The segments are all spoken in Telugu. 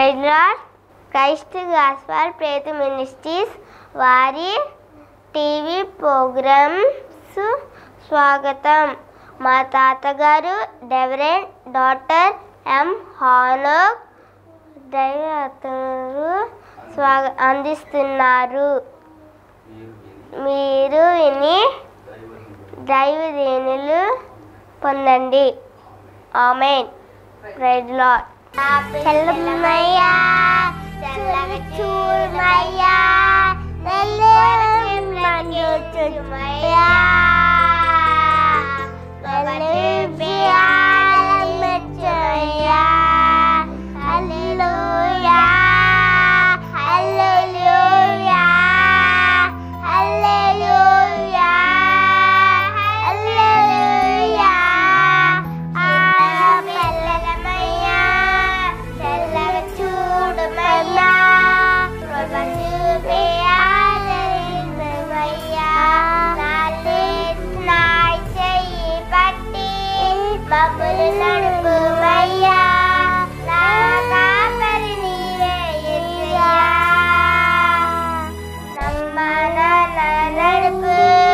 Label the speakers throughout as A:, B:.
A: ప్రైజ్ లార్డ్ క్రైస్ట్ గాస్పల్ ప్రేత మినిస్ట్రీస్ వారి టీవీ ప్రోగ్రామ్స్ స్వాగతం మా తాతగారు డెవరెంట్ డాక్టర్ ఎం హానోక్ దైవతను స్వాగ అందిస్తున్నారు మీరు విని దైవ దేనులు పొందండి ఆమెన్ ప్రైజ్ లార్డ్ చల్లమయ్యా చల్లగా చూడమయ్యా చూడమయ్యా Hallelujah, hallelujah, hallelujah, hallelujah. చల్లమయ్యా చల్లగా చూడమయ్యా చూపేయాలయ్యా నా చెయ్యి పట్టి బబ్బులు నడుపుమయ్యా నా కాపరి నీవే యేసయ్యా. నమ్మన నడుపు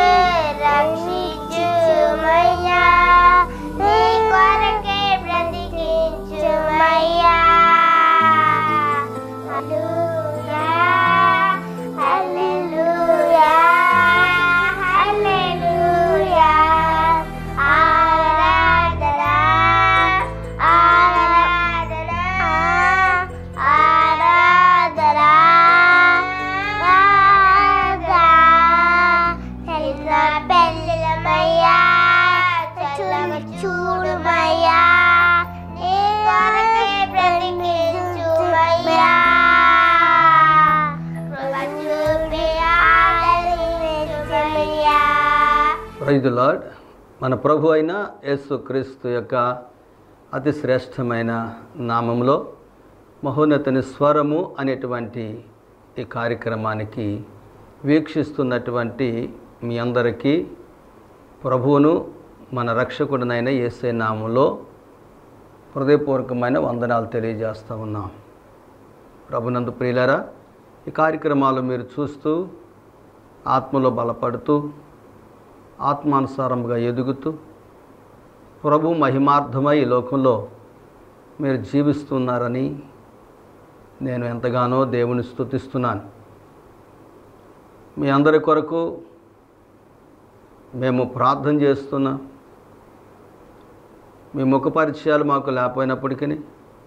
A: రక్షించుమయ్యా నీ కొరకే బ్రతికించుమయ్యా హల్లెలూయా హల్లెలూయా హల్లెలూయా ఆరాధన ఆరాధన ఆరాధన రాగా చల్ల పెళ్ళమయ్యా చల్లగా చూడుమయ్యా నీ కొరకే బ్రతికించుమయ్యా కృప చూపి ఆదరించుమయ్యా
B: ప్రైజ్ లార్డ్ మన ప్రభు అయిన యేసు క్రీస్తు యొక్క అతి శ్రేష్టమైన నామంలో మహోన్నతుని స్వరము అనేటువంటి ఈ కార్యక్రమానికి వీక్షిస్తున్నటువంటి మీ అందరికీ ప్రభువును మన రక్షకుడినైన యేసే నామంలో హృదయపూర్వకమైన వందనాలు తెలియజేస్తూ ఉన్నాం ప్రభునందు ప్రియులారా ఈ కార్యక్రమాలు మీరు చూస్తూ ఆత్మలో బలపడుతూ ఆత్మానుసారముగా ఎదుగుతూ ప్రభు మహిమార్థమై ఈ లోకంలో మీరు జీవిస్తున్నారని నేను ఎంతగానో దేవుని స్తుతిస్తున్నాను మీ అందరి కొరకు మేము ప్రార్థన చేస్తున్నాం మీ ముఖ పరిచయాలు మాకు లేకపోయినప్పటికీ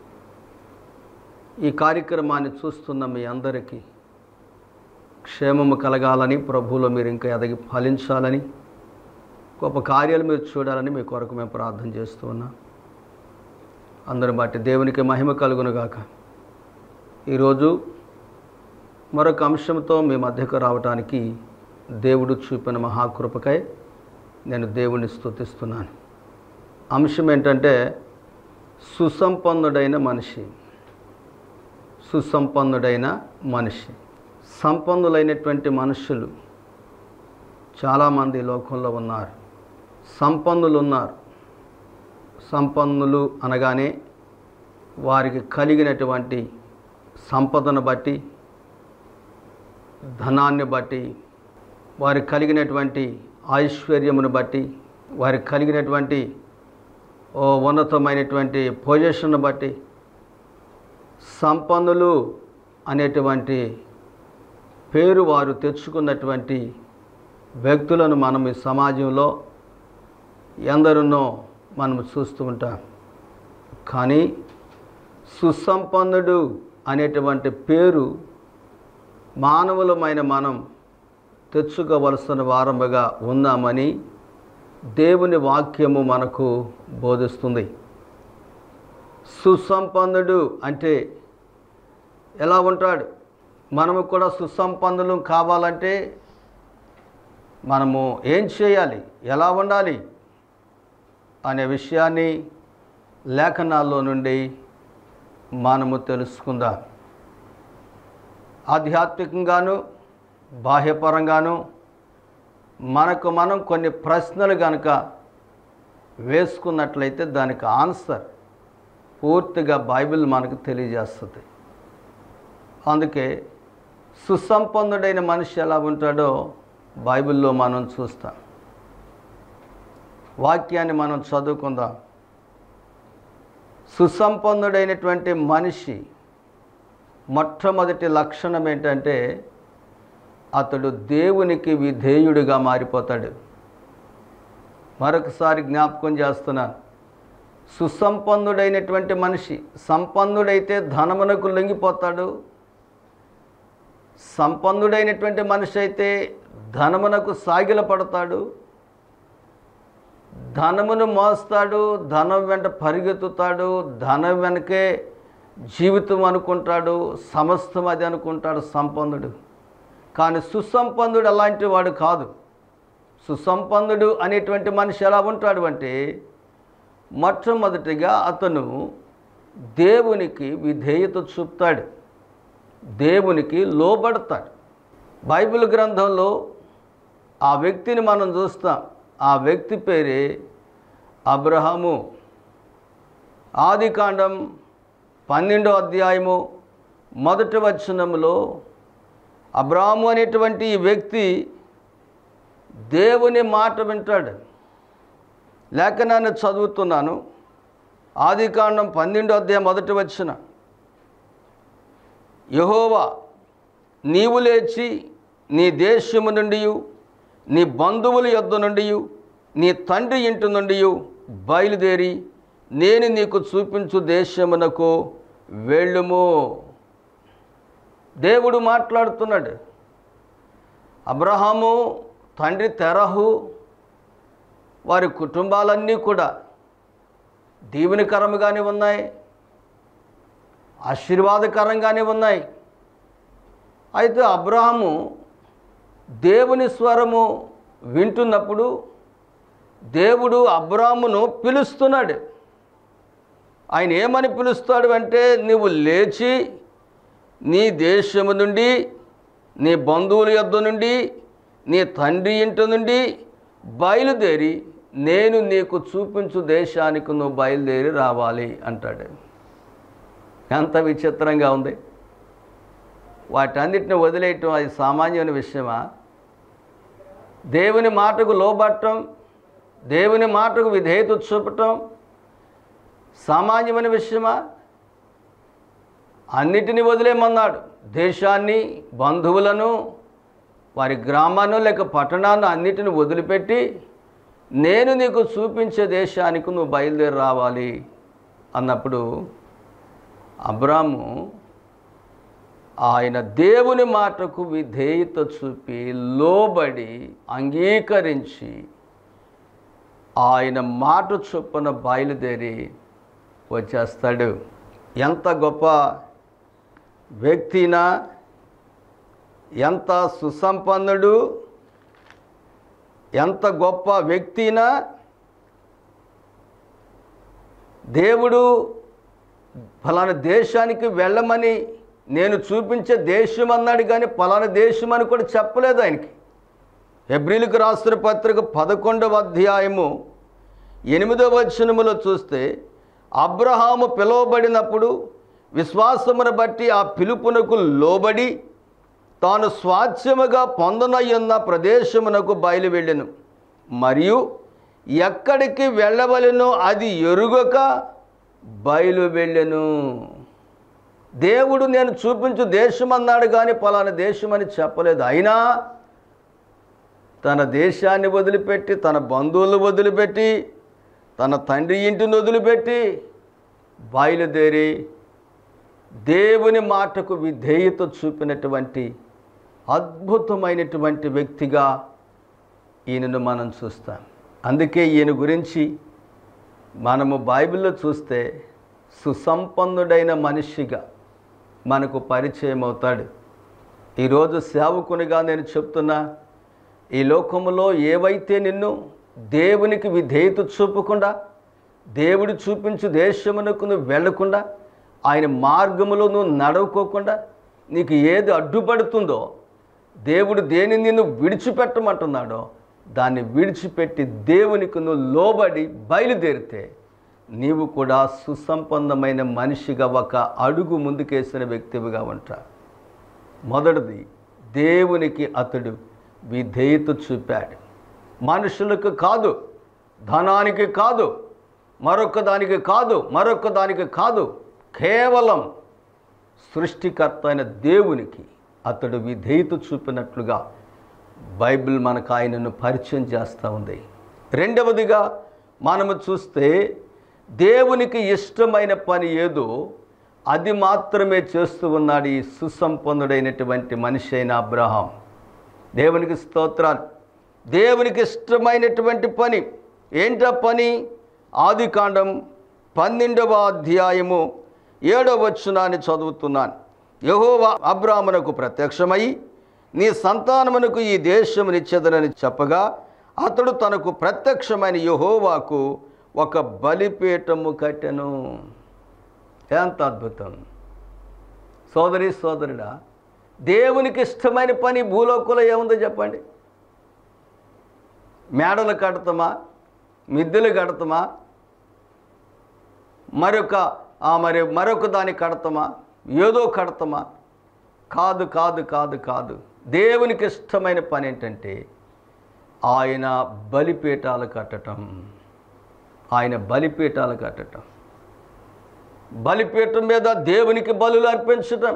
B: ఈ కార్యక్రమాన్ని చూస్తున్న మీ అందరికీ క్షేమము కలగాలని ప్రభువులో మీరు ఇంకా ఎదగి ఫలించాలని గొప్ప కార్యాలు మీరు చూడాలని మీ కొరకు మేము ప్రార్థన చేస్తూ ఉన్నాం అందరిని బట్టి దేవునికి మహిమ కలుగునుగాక ఈరోజు మరొక అంశంతో మీ మధ్యకు రావటానికి దేవుడు చూపిన మహాకృపకై నేను దేవుణ్ణి స్తుతిస్తున్నాను అంశం ఏంటంటే సుసంపన్నుడైన మనిషి సుసంపన్నుడైన మనిషి సంపన్నులైనటువంటి మనుషులు చాలామంది ఈ లోకంలో ఉన్నారు సంపన్నులు ఉన్నారు సంపన్నులు అనగానే వారికి కలిగినటువంటి సంపదను బట్టి ధనాన్ని బట్టి వారికి కలిగినటువంటి ఐశ్వర్యమును బట్టి వారికి కలిగినటువంటి ఓ ఉన్నతమైనటువంటి పొజిషన్ను బట్టి సంపన్నులు అనేటువంటి పేరు వారు తెచ్చుకున్నటువంటి వ్యక్తులను మనం ఈ సమాజంలో ఎందరునో మనం చూస్తూ ఉంటాం కానీ సుసంపన్నుడు అనేటువంటి పేరు మానవులమైన మనం తెచ్చుకోవలసిన వారముగా ఉన్నామని దేవుని వాక్యము మనకు బోధిస్తుంది సుసంపన్నుడు అంటే ఎలా ఉంటాడు మనము కూడా సుసంపన్నులు కావాలంటే మనము ఏం చేయాలి ఎలా ఉండాలి అనే విషయాన్ని లేఖనాల్లో నుండి మనము తెలుసుకుందాం ఆధ్యాత్మికంగాను బాహ్యపరంగాను మనకు మనం కొన్ని ప్రశ్నలు కనుక వేసుకున్నట్లయితే దానికి ఆన్సర్ పూర్తిగా బైబిల్ మనకు తెలియజేస్తుంది అందుకే సుసంపన్నుడైన మనిషి ఎలా ఉంటాడో బైబిల్లో మనం చూస్తాం వాక్యాన్ని మనం చదువుకుందాం సుసంపన్నుడైనటువంటి మనిషి మొట్టమొదటి లక్షణం ఏంటంటే అతడు దేవునికి విధేయుడిగా మారిపోతాడు మరొకసారి జ్ఞాపకం చేస్తున్నాను సుసంపన్నుడైనటువంటి మనిషి సంపన్నుడైతే ధనమునకు లొంగిపోతాడు సంపన్నుడైనటువంటి మనిషి అయితే ధనమునకు సాగిల పడతాడు ధనమును మోస్తాడు ధనం వెంట పరిగెత్తుతాడు ధనం వెనకే జీవితం అనుకుంటాడు సమస్తం అది అనుకుంటాడు సంపన్నుడు కానీ సుసంపన్నుడు అలాంటి వాడు కాదు సుసంపన్నుడు అనేటువంటి మనిషి ఎలా ఉంటాడు అంటే మొట్టమొదటిగా అతను దేవునికి విధేయత చూపుతాడు దేవునికి లోబడతాడు బైబిల్ గ్రంథంలో ఆ వ్యక్తిని మనం చూస్తాం ఆ వ్యక్తి పేరే అబ్రహాము ఆదికాండం పన్నెండో అధ్యాయము మొదటి వచనములో అబ్రాహము అనేటువంటి ఈ వ్యక్తి దేవుని మాట వింటాడు లేఖనాన్ని చదువుతున్నాను ఆదికాండం పన్నెండో అధ్యాయం మొదటి వచ్చిన యహోవా నీవు లేచి నీ దేశము నుండి నీ బంధువుల యొద్ద నుండి నీ తండ్రి ఇంటి నుండి బయలుదేరి నేను నీకు చూపించు దేశమునకు వెళ్ళుము దేవుడు మాట్లాడుతున్నాడు అబ్రహాము తండ్రి తెరహు వారి కుటుంబాలన్నీ కూడా దీవెనకరంగానే ఉన్నాయి ఆశీర్వాదకరంగానే ఉన్నాయి అయితే అబ్రహాము దేవుని స్వరము వింటున్నప్పుడు దేవుడు అబ్రామును పిలుస్తున్నాడు ఆయన ఏమని పిలుస్తాడు అంటే నువ్వు లేచి నీ దేశము నుండి నీ బంధువుల యొద్ద నుండి నీ తండ్రి ఇంటి నుండి బయలుదేరి నేను నీకు చూపించు దేశానికి నువ్వు బయలుదేరి రావాలి అంటాడు ఎంత విచిత్రంగా ఉంది వాటన్నిటిని వదిలేయటం అది సామాన్యమైన విషయమా దేవుని మాటకు లోబట్టం దేవుని మాటకు విధేయత చూపటం సామాన్యమైన విషయమా అన్నిటిని వదిలేమన్నాడు దేశాన్ని బంధువులను వారి గ్రామాన్ని లేక పట్టణాన్ని అన్నిటిని వదిలిపెట్టి నేను నీకు చూపించే దేశానికి నువ్వు బయలుదేరి రావాలి అన్నప్పుడు అబ్రాము ఆయన దేవుని మాటకు విధేయత చూపి లోబడి అంగీకరించి ఆయన మాట చొప్పున బయలుదేరి వచ్చేస్తాడు ఎంత గొప్ప వ్యక్తినా ఎంత సుసంపన్నుడు ఎంత గొప్ప వ్యక్తినా దేవుడు ఫలానా దేశానికి వెళ్ళమని నేను చూపించే దేశం అన్నాడు కానీ ఫలానా దేశం అని కూడా చెప్పలేదు ఆయనకి ఎబ్రిల్కి రాసిన పత్రిక పదకొండవ అధ్యాయము ఎనిమిదవ వచనములో చూస్తే అబ్రహాము పిలువబడినప్పుడు విశ్వాసమును బట్టి ఆ పిలుపునకు లోబడి తాను స్వాస్థ్యముగా పొందనయ్యున్న ప్రదేశమునకు బయలు వెళ్ళెను మరియు ఎక్కడికి వెళ్ళవలెనో అది ఎరుగక బయలు వెళ్ళెను దేవుడు నేను చూపించు దేశం అన్నాడు కానీ పలానా దేశం అని చెప్పలేదు అయినా తన దేశాన్ని వదిలిపెట్టి తన బంధువులు వదిలిపెట్టి తన తండ్రి ఇంటిని వదిలిపెట్టి బయలుదేరి దేవుని మాటకు విధేయత చూపినటువంటి అద్భుతమైనటువంటి వ్యక్తిగా ఈయనను మనం చూస్తాం అందుకే ఈయన గురించి మనము బైబిల్లో చూస్తే సుసంపన్నుడైన మనిషిగా మనకు పరిచయం అవుతాడు ఈరోజు సేవకునిగా నేను చెప్తున్నా ఈ లోకములో ఏవైతే నిన్ను దేవునికి విధేయత చూపకుండా దేవుడు చూపించు దేశమునకు నువ్వు వెళ్లకుండా ఆయన మార్గములో నువ్వు నడవకోకుండా నీకు ఏది అడ్డుపడుతుందో దేవుడు దేనిని నిన్ను విడిచిపెట్టమంటున్నాడో దాన్ని విడిచిపెట్టి దేవునికి నువ్వు లోబడి బయలుదేరితే నీవు కూడా సుసంపన్నమైన మనిషిగా ఒక అడుగు ముందుకేసిన వ్యక్తివిగా ఉంటా మొదటిది దేవునికి అతడు విధేయత చూపాడు మనుషులకు కాదు ధనానికి కాదు మరొక దానికి కాదు మరొక దానికి కాదు కేవలం సృష్టికర్త అయిన దేవునికి అతడు విధేయత చూపినట్లుగా బైబిల్ మనకు ఆయనను పరిచయం చేస్తూ ఉంది రెండవదిగా మనము చూస్తే దేవునికి ఇష్టమైన పని ఏదో అది మాత్రమే చేస్తూ ఉన్నాడు ఈ సుసంపన్నుడైనటువంటి మనిషి అయిన అబ్రహాం దేవునికి స్తోత్రాలు దేవునికి ఇష్టమైనటువంటి పని ఏంటా పని ఆదికాండం పన్నెండవ అధ్యాయము ఏడవ వచనాన్ని చదువుతున్నాను యెహోవా అబ్రాహ్మణకు ప్రత్యక్షమై నీ సంతానమునకు ఈ దేశమునిచ్చేదనని చెప్పగా అతడు తనకు ప్రత్యక్షమైన యెహోవాకు ఒక బలిపీఠము కట్టెను ఎంత అద్భుతం సోదరి సోదరుడా దేవునికి ఇష్టమైన పని భూలోకంలో ఏముందో చెప్పండి మేడలు కడతామా మిద్దెలు కడతామా మరొక ఆ మరి మరొక దాన్ని కడతామా ఏదో కడతామా కాదు కాదు కాదు కాదు దేవునికి ఇష్టమైన పని ఏంటంటే ఆయన బలిపీఠాలు కట్టటం ఆయన బలిపీఠాలు కట్టటం బలిపీఠం మీద దేవునికి బలులు అర్పించటం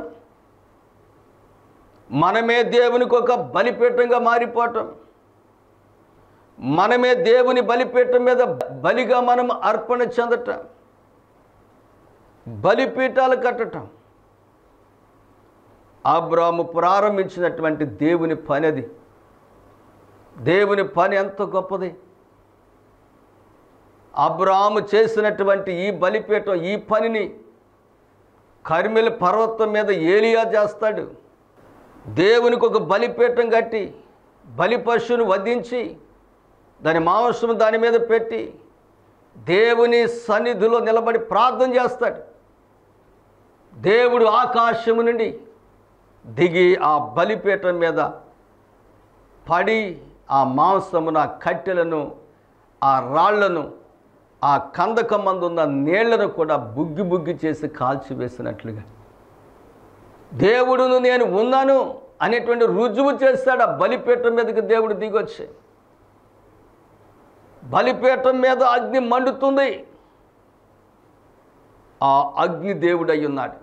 B: మనమే దేవునికి ఒక బలిపీఠంగా మారిపోవటం మనమే దేవుని బలిపీఠం మీద బలిగా మనం అర్పణ చెందటం బలిపీఠాలు కట్టటం అబ్రాము ప్రారంభించినటువంటి దేవుని పని అది దేవుని పని ఎంత గొప్పది అబ్రాము చేసినటువంటి ఈ బలిపీఠం ఈ పనిని కర్మిల పర్వతం మీద ఏలియా చేస్తాడు దేవునికి ఒక బలిపీఠం కట్టి బలి పశువును వధించి దాని మాంసం దాని మీద పెట్టి దేవుని సన్నిధిలో నిలబడి ప్రార్థన చేస్తాడు దేవుడు ఆకాశము నుండి దిగి ఆ బలిపీఠం మీద పడి ఆ మాంసమును ఆ కట్టెలను ఆ రాళ్లను ఆ కందకం మందున్న నీళ్లను కూడా బుగ్గి బుగ్గి చేసి కాల్చివేసినట్లుగా దేవుడును నేను ఉన్నాను అనేటువంటి రుజువు చేస్తాడు ఆ బలిపీఠం మీదకి దేవుడు దిగొచ్చి బలిపీఠం మీద అగ్ని మండుతుంది ఆ అగ్ని దేవుడు అయి ఉన్నాడు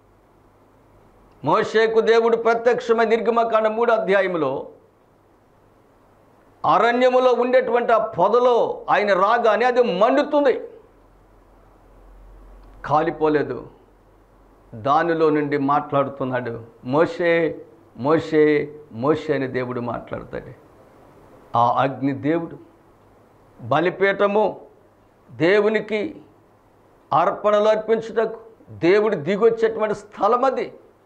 B: మోషేకు దేవుడు ప్రత్యక్షమై నిర్గమకాండ మూడు అధ్యాయములో అరణ్యములో ఉండేటువంటి ఆ పొదలో ఆయన రాగానే అది మండుతుంది కాలిపోలేదు దానిలో నుండి మాట్లాడుతున్నాడు మోషే మోషే మోషే అని దేవుడు మాట్లాడతాడు ఆ అగ్ని దేవుడు బలిపీఠము దేవునికి అర్పణలు అర్పించుటకు దేవుడు దిగొచ్చేటువంటి స్థలం అది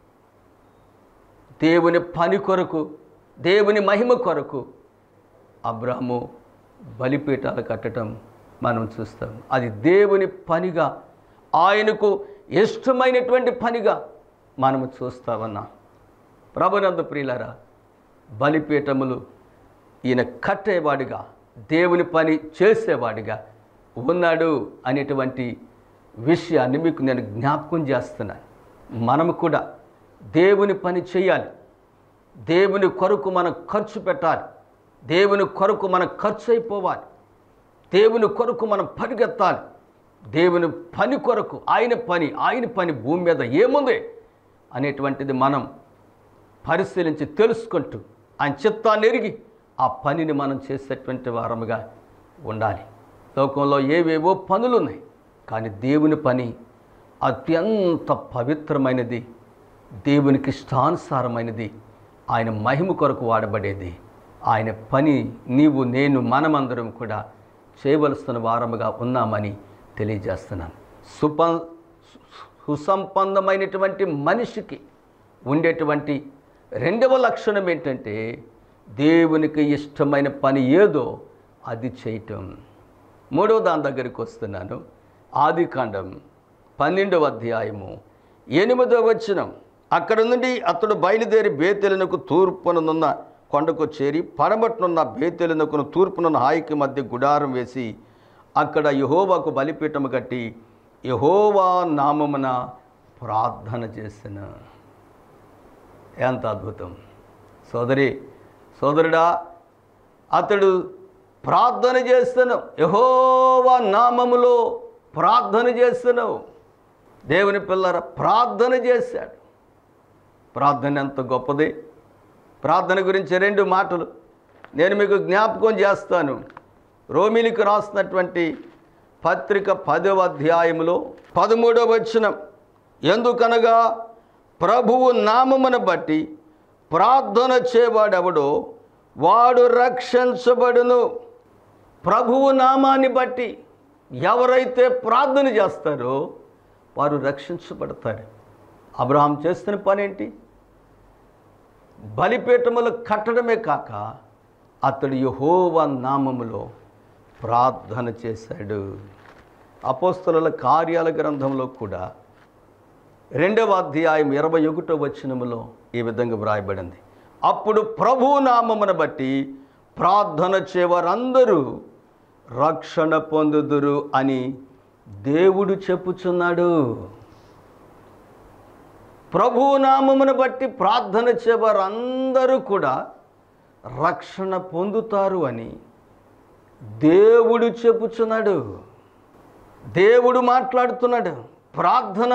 B: దేవుని పని కొరకు దేవుని మహిమ కొరకు అబ్రాహము బలిపీఠాలు కట్టడం మనం చూస్తాం అది దేవుని పనిగా ఆయనకు ఇష్టమైనటువంటి పనిగా మనము చూస్తామన్నా ప్రభునందు ప్రియులరా బలిపీఠములు ఈయన కట్టేవాడిగా దేవుని పని చేసేవాడిగా ఉన్నాడు అనేటువంటి విషయాన్ని మీకు నేను జ్ఞాపకం చేస్తున్నాను మనము కూడా దేవుని పని చేయాలి దేవుని కొరకు మనం ఖర్చు పెట్టాలి దేవుని కొరకు మనం ఖర్చు అయిపోవాలి దేవుని కొరకు మనం పరిగెత్తాలి దేవుని పని కొరకు ఆయన పని ఆయన పని భూమి మీద ఏముంది అనేటువంటిది మనం పరిశీలించి తెలుసుకుంటూ ఆయన చిత్తాన్ని ఎరిగి ఆ పనిని మనం చేసేటువంటి వారముగా ఉండాలి లోకంలో ఏవేవో పనులు ఉన్నాయి కానీ దేవుని పని అత్యంత పవిత్రమైనది దేవునికి ఇష్టానుసారమైనది ఆయన మహిమ కొరకు వాడబడేది ఆయన పని నీవు నేను మనమందరం కూడా చేయవలసిన వారముగా ఉన్నామని తెలియజేస్తున్నాను సుప సుసంపన్నమైనటువంటి మనిషికి ఉండేటువంటి రెండవ లక్షణం ఏంటంటే దేవునికి ఇష్టమైన పని ఏదో అది చేయటం మూడవ దాని దగ్గరికి వస్తున్నాను ఆదికాండం పన్నెండవ అధ్యాయము ఎనిమిదవ వచనం అక్కడ నుండి అతడు బయలుదేరి బేతెలనకు తూర్పునున్న కొండకు చేరి పడమట్నున్న బేతెలనకును తూర్పునున్న హాయికి మధ్య గుడారం వేసి అక్కడ యహోవాకు బలిపీఠము కట్టి యహోవా నామమున ప్రార్థన చేసిన ఎంత అద్భుతం సోదరి సోదరుడా అతడు ప్రార్థన చేస్తున్నావు యహోవా నామములో ప్రార్థన చేస్తున్నావు దేవుని పిల్లర ప్రార్థన చేశాడు ప్రార్థన ఎంత గొప్పది ప్రార్థన గురించి రెండు మాటలు నేను మీకు జ్ఞాపకం చేస్తాను రోమిలికి రాసినటువంటి పత్రిక పదవ అధ్యాయములో పదమూడవ వచనం ఎందుకనగా ప్రభువు నామమును బట్టి ప్రార్థన చేయవాడెవడో వాడు రక్షించబడును ప్రభువు నామాన్ని బట్టి ఎవరైతే ప్రార్థన చేస్తారో వారు రక్షించబడతారు అబ్రహాం చేస్తున్న పని ఏంటి బలిపీఠములు కట్టడమే కాక అతడు యహోవా నామములో ప్రార్థన చేశాడు అపోస్తలుల కార్యాల గ్రంథంలో కూడా రెండవ అధ్యాయం ఇరవై ఒకటో వచనములో ఈ విధంగా వ్రాయబడింది అప్పుడు ప్రభు నామమును బట్టి ప్రార్థన చేయవారందరూ రక్షణ పొందుదురు అని దేవుడు చెప్పుచున్నాడు ప్రభు నామమును బట్టి ప్రార్థన చేయవారందరూ కూడా రక్షణ పొందుతారు అని దేవుడు చెప్పుచున్నాడు దేవుడు మాట్లాడుతున్నాడు ప్రార్థన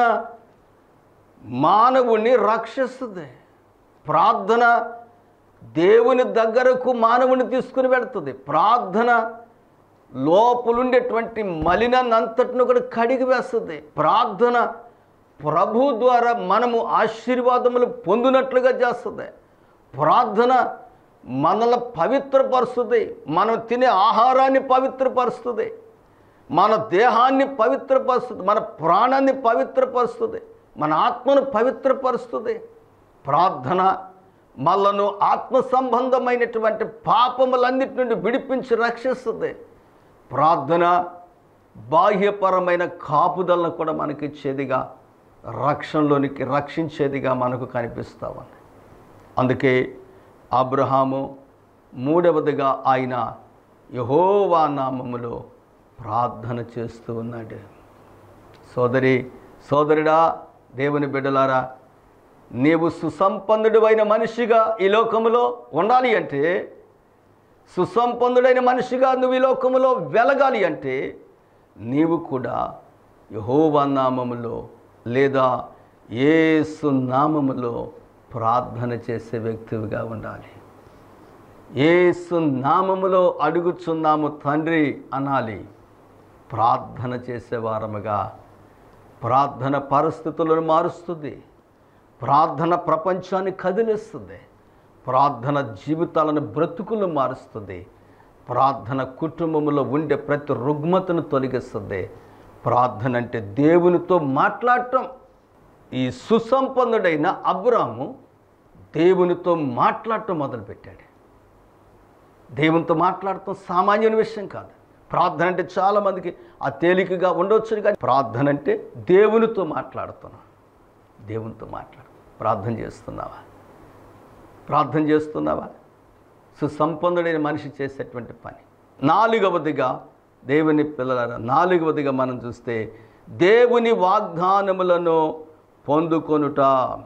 B: మానవుణ్ణి రక్షిస్తుంది ప్రార్థన దేవుని దగ్గరకు మానవుని తీసుకుని వెళుతుంది ప్రార్థన లోపలుండేటువంటి మలినాన్నంతటిని కూడా కడిగి వేస్తుంది ప్రార్థన ప్రభు ద్వారా మనము ఆశీర్వాదములు పొందినట్లుగా చేస్తుంది ప్రార్థన మనల్ని పవిత్రపరుస్తుంది మనం తినే ఆహారాన్ని పవిత్రపరుస్తుంది మన దేహాన్ని పవిత్రపరుస్తుంది మన ప్రాణాన్ని పవిత్రపరుస్తుంది మన ఆత్మను పవిత్రపరుస్తుంది ప్రార్థన మనను ఆత్మ సంబంధమైనటువంటి పాపములన్నిటి నుండి విడిపించి రక్షిస్తుంది ప్రార్థన బాహ్యపరమైన కాపుదలను కూడా మనకిచ్చేదిగా రక్షణలోనికి రక్షించేదిగా మనకు కనిపిస్తా ఉంది అందుకే అబ్రహాము మూడవదిగా ఆయన యహోవా నామములో ప్రార్థన చేస్తూ ఉన్నాడు సోదరి సోదరుడా దేవుని బిడ్డలారా నీవు సుసంపన్నుడు అయిన మనిషిగా ఈ లోకములో ఉండాలి అంటే సుసంపన్నుడైన మనిషిగా నువ్వు ఈ లోకములో వెలగాలి అంటే నీవు కూడా యహోవా నామములో లేదా ఏసు నామములో ప్రార్థన చేసే వ్యక్తివిగా ఉండాలి ఏసు నామములో అడుగుచున్నాము తండ్రి అనాలి ప్రార్థన చేసేవారముగా ప్రార్థన పరిస్థితులను మారుస్తుంది ప్రార్థన ప్రపంచాన్ని కదిలిస్తుంది ప్రార్థన జీవితాలను బ్రతుకులు మారుస్తుంది ప్రార్థన కుటుంబంలో ఉండే ప్రతి రుగ్మతను తొలగిస్తుంది ప్రార్థన అంటే దేవునితో మాట్లాడటం ఈ సుసంపన్నుడైన అబ్రాము దేవునితో మాట్లాడటం మొదలుపెట్టాడు దేవునితో మాట్లాడటం సామాన్యమైన విషయం కాదు ప్రార్థన అంటే చాలామందికి ఆ తేలికగా ఉండొచ్చు కానీ ప్రార్థన అంటే దేవునితో మాట్లాడుతున్నాం దేవునితో మాట్లాడు ప్రార్థన చేస్తున్నావా ప్రార్థన చేస్తున్నావా సుసంపన్నుడైన మనిషి చేసేటువంటి పని నాలుగవదిగా దేవుని పిల్లల నాలుగవదిగా మనం చూస్తే దేవుని వాగ్దానములను పొందుకొనుట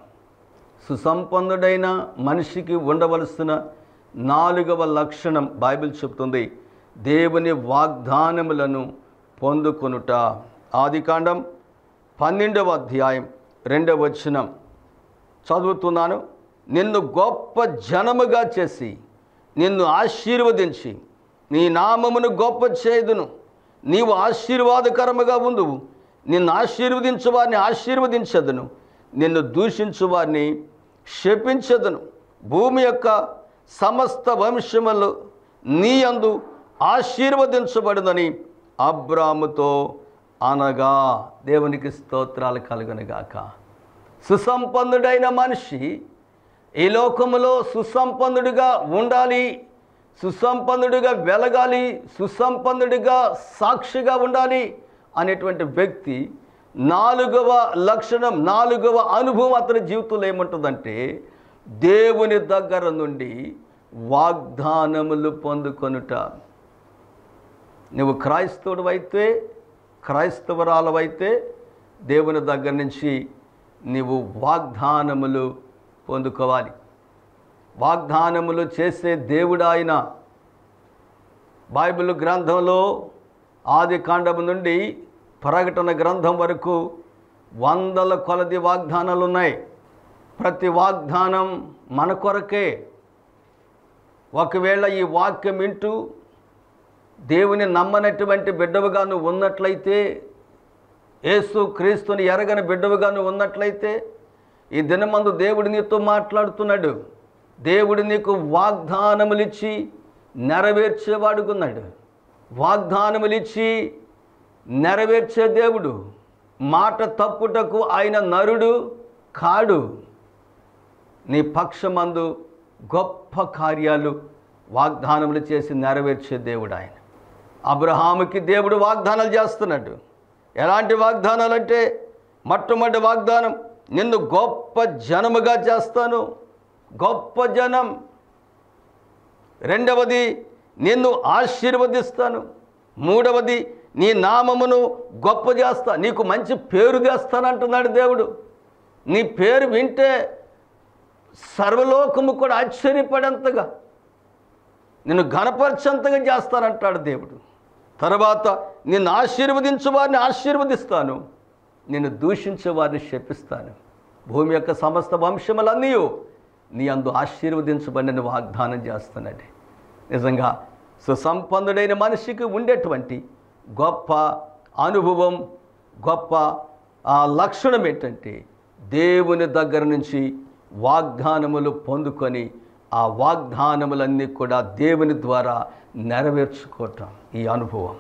B: సుసంపన్నుడైన మనిషికి ఉండవలసిన నాలుగవ లక్షణం బైబిల్ చెప్తుంది దేవుని వాగ్దానములను పొందుకొనుట ఆదికాండం పన్నెండవ అధ్యాయం రెండవ వచనం చదువుతున్నాను నిన్ను గొప్ప జనముగా చేసి నిన్ను ఆశీర్వదించి నీ నామమును గొప్ప చేదును నీవు ఆశీర్వాదకరముగా ఉందువు నిన్ను ఆశీర్వదించు వారిని ఆశీర్వదించదును నిన్ను దూషించు వారిని శపించదును భూమి యొక్క సమస్త వంశములు నీ అందు ఆశీర్వదించబడుదని అబ్రాముతో అనగా దేవునికి స్తోత్రాలు కలుగునుగాక సుసంపన్నుడైన మనిషి ఈ లోకములో సుసంపన్నుడిగా ఉండాలి సుసంపన్నుడిగా వెలగాలి సుసంపన్నుడిగా సాక్షిగా ఉండాలి అనేటువంటి వ్యక్తి నాలుగవ లక్షణం నాలుగవ అనుభవం అతని జీవితంలో ఏముంటుందంటే దేవుని దగ్గర నుండి వాగ్దానములు పొందుకొనుట నువ్వు క్రైస్తవుడు అయితే క్రైస్తవరాలవైతే దేవుని దగ్గర నుంచి నీవు వాగ్దానములు పొందుకోవాలి వాగ్దానములు చేసే దేవుడు ఆయన బైబిల్ గ్రంథంలో ఆది కాండము నుండి ప్రకటన గ్రంథం వరకు వందల కొలది వాగ్దానాలు ఉన్నాయి ప్రతి వాగ్దానం మన కొరకే ఒకవేళ ఈ వాక్యం వింటూ దేవుని నమ్మనటువంటి బిడ్డవుగా నువ్వు ఉన్నట్లయితే యేసు క్రీస్తుని ఎరగని బిడ్డవుగా నువ్వు ఉన్నట్లయితే ఈ దినమందు దేవుడు నీతో మాట్లాడుతున్నాడు దేవుడు నీకు వాగ్దానములిచ్చి నెరవేర్చేవాడుకున్నాడు వాగ్దానములిచ్చి నెరవేర్చే దేవుడు మాట తప్పుటకు ఆయన నరుడు కాడు నీ పక్షమందు గొప్ప కార్యాలు వాగ్దానములు చేసి నెరవేర్చే దేవుడు ఆయన అబ్రహాముకి దేవుడు వాగ్దానాలు చేస్తున్నాడు ఎలాంటి వాగ్దానాలు అంటే మొట్టమొదటి వాగ్దానం నిన్ను గొప్ప జనముగా చేస్తాను గొప్ప జనం రెండవది నిన్ను ఆశీర్వదిస్తాను మూడవది నీ నామమును గొప్ప చేస్తా నీకు మంచి పేరు తెస్తానంటున్నాడు దేవుడు నీ పేరు వింటే సర్వలోకము కూడా ఆశ్చర్యపడేంతగా నిన్ను ఘనపరచంతగా చేస్తానంటాడు దేవుడు తర్వాత నిన్ను ఆశీర్వదించు వారిని ఆశీర్వదిస్తాను నిన్ను దూషించే వారిని శపిస్తాను భూమి యొక్క సమస్త వంశములన్నీ నీ అందు ఆశీర్వదించబడిన వాగ్దానం చేస్తున్నాడు నిజంగా సుసంపన్నుడైన మనిషికి ఉండేటువంటి గొప్ప అనుభవం గొప్ప ఆ లక్షణం ఏంటంటే దేవుని దగ్గర నుంచి వాగ్దానములు పొందుకొని ఆ వాగ్దానములన్నీ కూడా దేవుని ద్వారా నెరవేర్చుకోవటం ఈ అనుభవం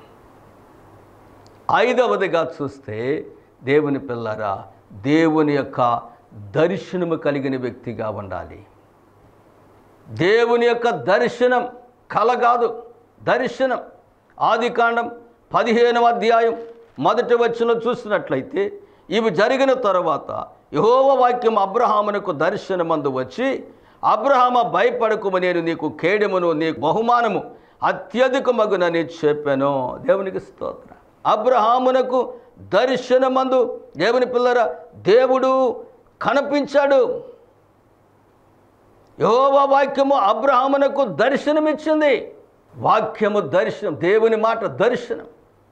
B: ఐదవదిగా చూస్తే దేవుని పిల్లరా దేవుని యొక్క దర్శనము కలిగిన వ్యక్తిగా ఉండాలి దేవుని యొక్క దర్శనం కల కాదు దర్శనం ఆదికాండం పదిహేనవ అధ్యాయం మొదటి వచ్చిన చూసినట్లయితే ఇవి జరిగిన తర్వాత యహోవ వాక్యం అబ్రహామునకు దర్శనమందు వచ్చి అబ్రహామ భయపడకుము నేను నీకు కేడమును నీకు బహుమానము అత్యధికమగునని చెప్పాను దేవునికి స్తోత్ర అబ్రహామునకు దర్శనమందు దేవుని పిల్లర దేవుడు కనిపించాడు యహోవా వాక్యము అబ్రహామునకు దర్శనమిచ్చింది వాక్యము దర్శనం దేవుని మాట దర్శనం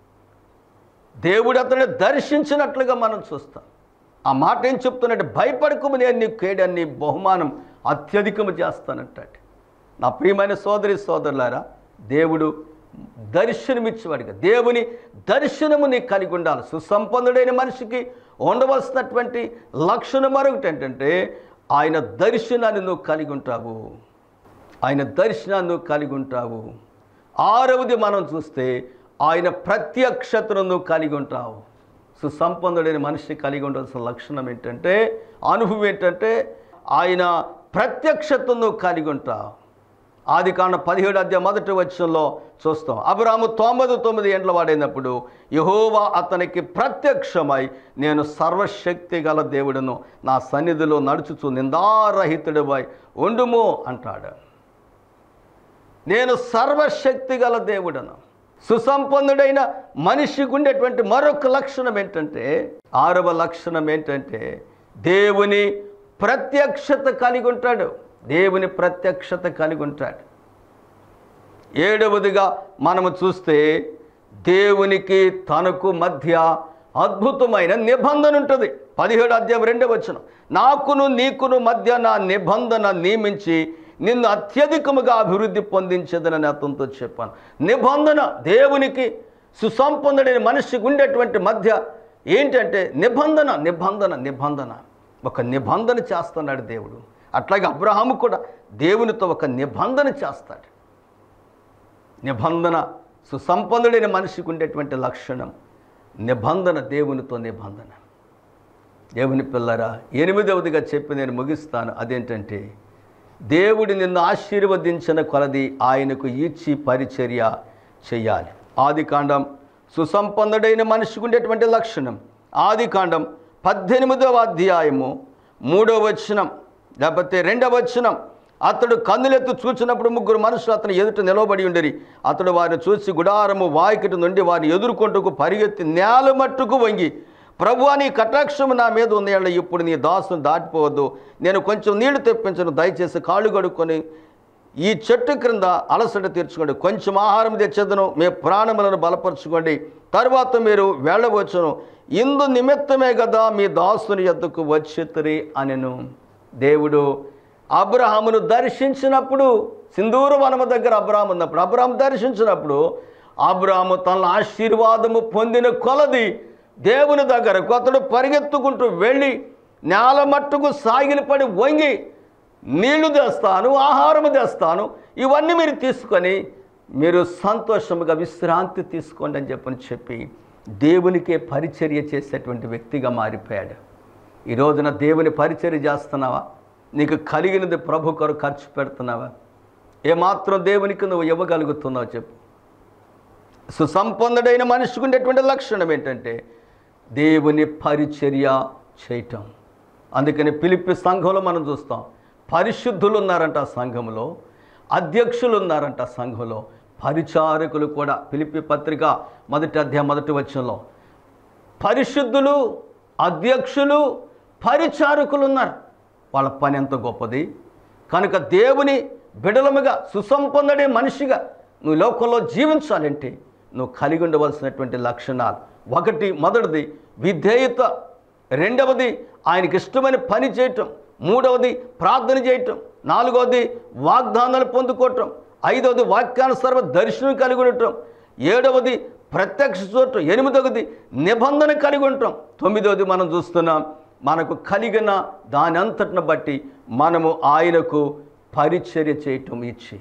B: దేవుడు అతన్ని దర్శించినట్లుగా మనం చూస్తాం ఆ మాట ఏం చెప్తున్నట్టు భయపడకము నేను నీ కేడాన్ని బహుమానం అత్యధికము చేస్తానంటాడు నా ప్రియమైన సోదరి సోదరులారా దేవుడు దర్శనమిచ్చేవాడిగా దేవుని దర్శనము నీకు కలిగి ఉండాలి సుసంపన్నుడైన మనిషికి ఉండవలసినటువంటి లక్షణం మరొకటి ఏంటంటే ఆయన దర్శనాన్ని నువ్వు కలిగి ఉంటావు ఆయన దర్శనాన్ని నువ్వు కలిగి ఉంటావు ఆరవది మనం చూస్తే ఆయన ప్రత్యక్షతను నువ్వు కలిగి ఉంటావు సుసంపన్నుడైన మనిషి కలిగి ఉండాల్సిన లక్షణం ఏంటంటే అనుభవం ఏంటంటే ఆయన ప్రత్యక్షతను నువ్వు కలిగి ఉంటావు ఆది కాండ పదిహేడు అధ్యాయ మొదటి వచ్చంలో చూస్తాం అబ్రాము తొంభై తొమ్మిది ఏండ్ల వాడైనప్పుడు యహోవా అతనికి ప్రత్యక్షమై నేను సర్వశక్తి గల దేవుడును నా సన్నిధిలో నడుచుచు నిందారహితుడివై ఉండుము అంటాడు నేను సర్వశక్తి గల దేవుడను సుసంపన్నుడైన మనిషికి ఉండేటువంటి మరొక లక్షణం ఏంటంటే ఆరవ లక్షణం ఏంటంటే దేవుని ప్రత్యక్షత కలిగి ఉంటాడు దేవుని ప్రత్యక్షత కలిగి ఉంటాడు ఏడవదిగా మనము చూస్తే దేవునికి తనకు మధ్య అద్భుతమైన నిబంధన ఉంటుంది పదిహేడు అధ్యాయం రెండవ వచ్చిన నాకును నీకును మధ్య నా నిబంధన నియమించి నిన్ను అత్యధికముగా అభివృద్ధి పొందించదని అతనితో చెప్పాను నిబంధన దేవునికి సుసంపన్నుడైన మనిషికి ఉండేటువంటి మధ్య ఏంటంటే నిబంధన నిబంధన నిబంధన ఒక నిబంధన చేస్తున్నాడు దేవుడు అట్లాగే అబ్రహాము కూడా దేవునితో ఒక నిబంధన చేస్తాడు నిబంధన సుసంపన్నుడైన మనిషికి ఉండేటువంటి లక్షణం నిబంధన దేవునితో నిబంధన దేవుని పిల్లరా ఎనిమిదవదిగా చెప్పి నేను ముగిస్తాను అదేంటంటే దేవుడి నిన్ను ఆశీర్వదించిన కొలది ఆయనకు ఇచ్చి పరిచర్య చేయాలి ఆది కాండం సుసంపన్నుడైన మనిషికి ఉండేటువంటి లక్షణం ఆది కాండం పద్దెనిమిదవ అధ్యాయము మూడవ వచనం లేకపోతే రెండవ వచనం అతడు కన్నులెత్తు చూచినప్పుడు ముగ్గురు మనుషులు అతను ఎదుట నిలవబడి ఉండేరి అతడు వారిని చూసి గుడారము వాకిటి నుండి వారిని ఎదుర్కొంటూ పరిగెత్తి నేల మట్టుకు వంగి ప్రభు నీ కటాక్షము నా మీద ఉంది ఎడల ఇప్పుడు నీ దాసును దాటిపోవద్దు నేను కొంచెం నీళ్లు తెప్పించను దయచేసి కాళ్ళు కడుక్కొని ఈ చెట్టు క్రింద అలసట తీర్చుకోండి కొంచెం ఆహారం తెచ్చేదను మీ ప్రాణములను బలపరచుకోండి తర్వాత మీరు వెళ్ళవచ్చును ఇందు నిమిత్తమే కదా మీ దాసుని ఎద్దుకు వచ్చేతరి అనెను దేవుడు అబ్రహామును దర్శించినప్పుడు సింధూరు వనము దగ్గర అబ్రహాం ఉన్నప్పుడు అబ్రహాం దర్శించినప్పుడు అబ్రహాము తన ఆశీర్వాదము పొందిన కొలది దేవుని దగ్గరకు అతడు పరిగెత్తుకుంటూ వెళ్ళి నేల మట్టుకు సాగిలిపడి వంగి నీళ్లు తెస్తాను ఆహారము తెస్తాను ఇవన్నీ మీరు తీసుకొని మీరు సంతోషముగా విశ్రాంతి తీసుకోండి అని చెప్పని చెప్పి దేవునికే పరిచర్య చేసేటువంటి వ్యక్తిగా మారిపోయాడు ఈ రోజున దేవుని పరిచర్య చేస్తున్నావా నీకు కలిగినది ప్రభు కొరకు ఖర్చు పెడుతున్నావా ఏమాత్రం దేవునికి నువ్వు ఇవ్వగలుగుతున్నావు చెప్పు సుసంపన్నుడైన మనిషికి ఉండేటువంటి లక్షణం ఏంటంటే దేవుని పరిచర్య చేయటం అందుకని పిలిపి సంఘంలో మనం చూస్తాం పరిశుద్ధులు ఉన్నారంట ఆ సంఘంలో అధ్యక్షులు ఉన్నారంట ఆ సంఘంలో పరిచారకులు కూడా పిలిపి పత్రిక మొదటి అధ్యాయం మొదటి వచ్చంలో పరిశుద్ధులు అధ్యక్షులు పరిచారకులు ఉన్నారు వాళ్ళ పని ఎంత గొప్పది కనుక దేవుని బిడలముగా సుసంపన్నుడే మనిషిగా నువ్వు లోకంలో జీవించాలంటే నువ్వు కలిగి ఉండవలసినటువంటి లక్షణాలు ఒకటి మొదటిది విధేయత రెండవది ఆయనకి ఇష్టమైన పని చేయటం మూడవది ప్రార్థన చేయటం నాలుగవది వాగ్దానాలు పొందుకోవటం ఐదవది వాక్యానుసర్వ దర్శనం కలిగి ఉండటం ఏడవది ప్రత్యక్ష చూడటం ఎనిమిదవది నిబంధన కలిగి ఉండటం తొమ్మిదవది మనం చూస్తున్నాం మనకు కలిగిన దాని అంతటిని బట్టి మనము ఆయనకు పరిచర్య చేయటం ఇచ్చి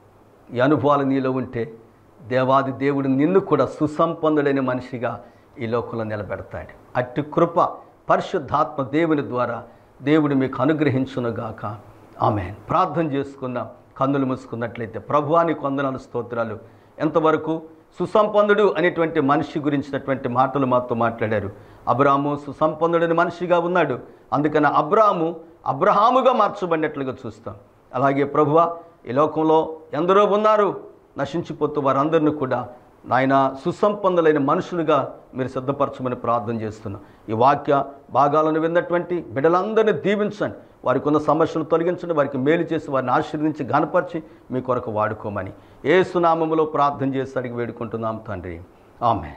B: ఈ అనుభవాలు నీలో ఉంటే దేవాది దేవుడు నిన్ను కూడా సుసంపన్నుడైన మనిషిగా ఈ లోకంలో నిలబెడతాడు అట్టి కృప పరిశుద్ధాత్మ దేవుని ద్వారా దేవుడు మీకు అనుగ్రహించునుగాక ఆమె ప్రార్థన చేసుకుందాం కన్నులు మూసుకున్నట్లయితే ప్రభువాని కొందనాలు స్తోత్రాలు ఎంతవరకు సుసంపన్నుడు అనేటువంటి మనిషి గురించినటువంటి మాటలు మాతో మాట్లాడారు అబ్రాము సుసంపన్నుడైన మనిషిగా ఉన్నాడు అందుకని అబ్రాము అబ్రహాముగా మార్చబడినట్లుగా చూస్తాం అలాగే ప్రభువ ఈ లోకంలో ఎందరో ఉన్నారు నశించిపోతూ వారందరిని కూడా నాయన సుసంపన్నులైన మనుషులుగా మీరు సిద్ధపరచమని ప్రార్థన చేస్తున్నాం ఈ వాక్య భాగాలను విన్నటువంటి బిడ్డలందరినీ దీవించండి వారికి ఉన్న సమస్యలు తొలగించండి వారికి మేలు చేసి వారిని ఆశీర్వదించి ఘనపరిచి మీ కొరకు వాడుకోమని ఏ సునామములో ప్రార్థన చేసి అడిగి వేడుకుంటున్నాం తండ్రి ఆమె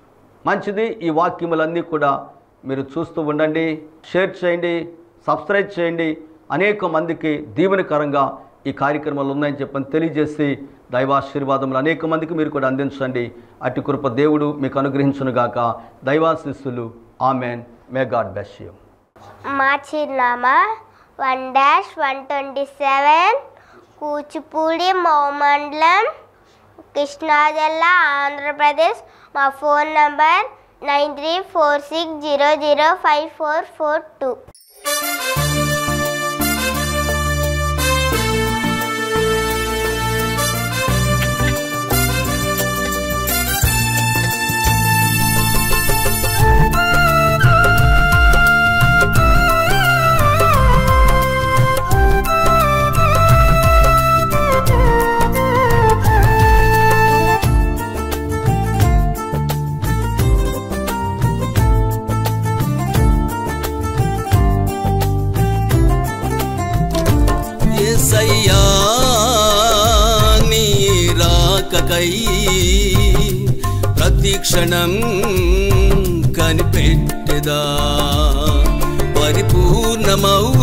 B: మంచిది ఈ వాక్యములన్నీ కూడా మీరు చూస్తూ ఉండండి షేర్ చేయండి సబ్స్క్రైబ్ చేయండి అనేక మందికి దీవెనకరంగా ఈ కార్యక్రమాలు ఉన్నాయని చెప్పని తెలియజేసి దైవాశీర్వాదములు అనేక మందికి మీరు కూడా అందించండి అట్టి కృప దేవుడు మీకు అనుగ్రహించునుగాక దైవాశిస్సులు amen may God bless you
A: మా చిరునామా one dash one twenty seven Kuchipudi మౌమండలం కృష్ణా జిల్లా ఆంధ్రప్రదేశ్ మా phone number nine three four six zero zero five four four two
C: ఏసయ్యా నీ రాకకై ప్రతి క్షణం కనిపెట్టెదా పరిపూర్ణమౌ